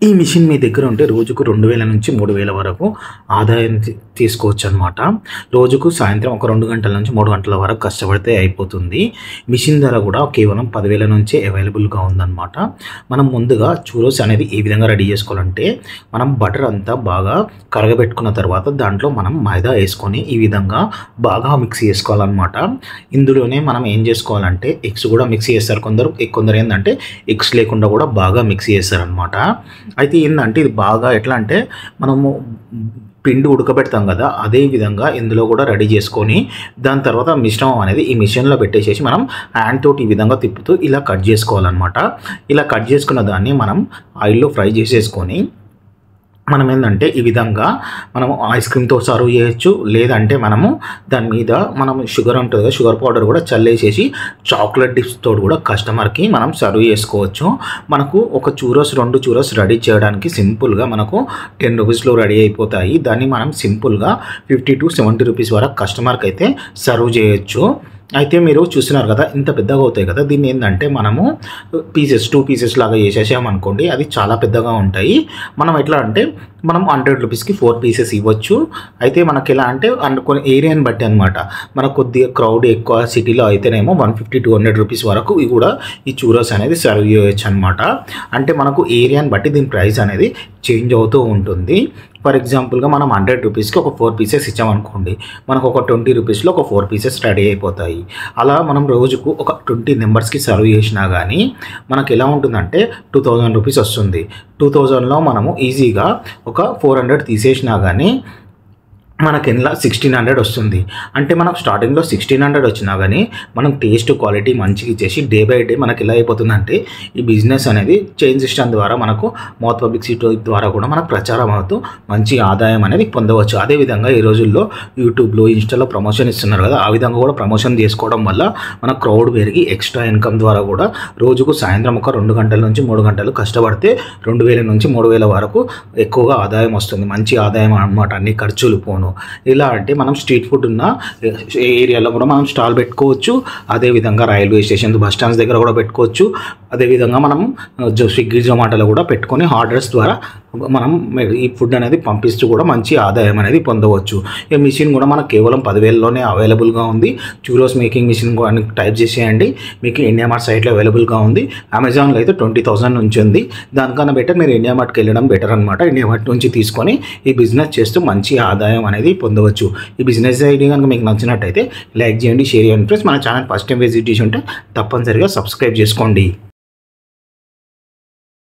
ఈ మిషన్ మీ దగ్గర ఉంటే రోజుకు రెండు వేల నుంచి మూడు వేల వరకు ఆదాయం తీ- తీసుకోవచ్చు అనమాట రోజుకు సాయంత్రం ఒక రెండు గంటల నుంచి మూడు గంటల వరకు కష్టపడితే అయిపోతుంది మిషన్ ధర కూడా కేవలం పదివేల నుంచే అవైలబుల్గా ఉందన్నమాట మనం ముందుగా చూరోస్ అనేది ఏ విధంగా రెడీ చేసుకోవాలంటే మనం బటర్ అంతా బాగా కరగబెట్టుకున్న తర్వాత దాంట్లో మనం మైదా వేసుకొని ఈ విధంగా బాగా మిక్స్ చేసుకోవాలన్నమాట ఇందులోనే మనం ఏం చేసుకోవాలంటే ఎగ్స్ కూడా మిక్స్ చేస్తారు కొందరు కొందరు ఏంటంటే ఎగ్స్ లేకుండా కూడా బాగా మిక్స్ చేస్తారనమాట అయితే ఏంటంటే ఇది బాగా ఎట్లా అంటే మనము పిండి ఉడకబెడతాం కదా అదే విధంగా ఇందులో కూడా రెడీ చేసుకొని దాని తర్వాత మిశ్రమం అనేది ఈ మిషన్లో పెట్టేసేసి మనం హ్యాండ్ తోటి ఈ విధంగా తిప్పుతూ ఇలా కట్ చేసుకోవాలన్నమాట ఇలా కట్ చేసుకున్న దాన్ని మనం ఆయిల్లో ఫ్రై చేసేసుకొని మనం ఏంటంటే ఈ విధంగా మనము ఐస్ క్రీమ్తో సర్వ్ చేయొచ్చు లేదంటే మనము దాని మీద మనం షుగర్ ఉంటుంది కదా షుగర్ పౌడర్ కూడా చల్లేసేసి చాక్లెట్ డిప్స్ తోటి కూడా కస్టమర్కి మనం సర్వ్ చేసుకోవచ్చు మనకు ఒక చూరస్ రెండు చూరస్ రెడీ చేయడానికి సింపుల్గా మనకు టెన్ రూపీస్లో రెడీ అయిపోతాయి దాన్ని మనం సింపుల్గా ఫిఫ్టీ టు సెవెంటీ రూపీస్ వరకు కస్టమర్కి అయితే సర్వ్ చేయొచ్చు అయితే మీరు చూస్తున్నారు కదా ఇంత పెద్దగా అవుతాయి కదా దీన్ని ఏంటంటే మనము పీసెస్ టూ పీసెస్ లాగా చేసేసామనుకోండి అది చాలా పెద్దగా ఉంటాయి మనం ఎట్లా అంటే మనం హండ్రెడ్ రూపీస్కి ఫోర్ పీసెస్ ఇవ్వచ్చు అయితే మనకి ఎలా అంటే అన్ కొన్ని ఏరియాని బట్టి అనమాట మనకు కొద్దిగా క్రౌడ్ ఎక్కువ సిటీలో అయితేనేమో one fifty two hundred rupees వరకు ఇవి కూడా ఈ చూరస్ అనేది సర్వ్ చేయొచ్చు అనమాట అంటే మనకు ఏరియాని బట్టి దీని ప్రైస్ అనేది చేంజ్ అవుతూ ఉంటుంది ఫర్ ఎగ్జాంపుల్గా మనం హండ్రెడ్ రూపీస్కి ఒక ఫోర్ పీసెస్ ఇచ్చామనుకోండి మనకు ఒక ట్వంటీ రూపీస్లో ఒక ఫోర్ పీసెస్ రెడీ అయిపోతాయి అలా మనం రోజుకు ఒక ట్వంటీ నెంబర్స్కి సర్వ్ చేసినా కానీ మనకు ఎలా ఉంటుందంటే టూ థౌజండ్ రూపీస్ వస్తుంది టూ థౌజండ్లో మనము ఈజీగా ఒక ఫోర్ హండ్రెడ్ తీసేసినా కానీ మనకి ఎలా సిక్స్టీన్ హండ్రెడ్ వస్తుంది అంటే మనకు స్టార్టింగ్లో సిక్స్టీన్ హండ్రెడ్ వచ్చినా కానీ మనం టేస్ట్ క్వాలిటీ మంచిగా ఇచ్చేసి డే బై డే మనకి ఎలా అయిపోతుందంటే ఈ బిజినెస్ అనేది చైన్ సిస్టమ్ ద్వారా మనకు మౌత్ పబ్లిసిటీ ద్వారా కూడా మనకు ప్రచారం అవుతూ మంచి ఆదాయం అనేది పొందవచ్చు అదేవిధంగా ఈ రోజుల్లో యూట్యూబ్లో ఇన్స్టాలో ప్రమోషన్ ఇస్తున్నారు కదా ఆ విధంగా కూడా ప్రమోషన్ చేసుకోవడం వల్ల మన క్రౌడ్ పెరిగి ఎక్స్ట్రా ఇన్కమ్ ద్వారా కూడా రోజుకు సాయంత్రం ఒక రెండు గంటల నుంచి మూడు గంటలు కష్టపడితే రెండు వేల నుంచి మూడు వేల వరకు ఎక్కువగా ఆదాయం వస్తుంది మంచి ఆదాయం అన్నమాట అన్ని ఖర్చులు పోను ఇలా అంటే మనం స్ట్రీట్ ఫుడ్ ఉన్న ఏరియాలో కూడా మనం స్టాల్ పెట్టుకోవచ్చు అదేవిధంగా రైల్వే స్టేషన్ బస్ స్టాండ్స్ దగ్గర కూడా పెట్టుకోవచ్చు అదేవిధంగా మనం జో- స్విగ్గీ జొమాటోలో కూడా పెట్టుకొని ఆర్డర్స్ ద్వారా మనం ఈ ఫుడ్ అనేది పంపిస్తూ కూడా మంచి ఆదాయం అనేది పొందవచ్చు ఈ మిషన్ కూడా మనకు కేవలం పదివేలలోనే అవైలబుల్గా ఉంది చూరోస్ మేకింగ్ మిషన్ అని టైప్ చేసేయండి మీకు ఇండియా మార్ట్ సైట్లో అవైలబుల్గా ఉంది అమెజాన్లో అయితే ట్వంటీ థౌసండ్ నుంచి ఉంది దానికన్నా బెటర్ మీరు ఇండియా మార్ట్కి వెళ్ళడం బెటర్ అనమాట ఇండియా మార్ట్ నుంచి తీసుకొని ఈ బిజినెస్ చేస్తూ మంచి ఆదాయం అనేది పొందవచ్చు ఈ బిజినెస్ ఐడియా కనుక మీకు నచ్చినట్టయితే లైక్ చేయండి షేర్ చేయండి ఫ్రెండ్స్ మన ఛానల్ ఫస్ట్ టైం విజిట్ చేసి ఉంటే తప్పనిసరిగా సబ్స్క్రైబ్ చేసుకోండి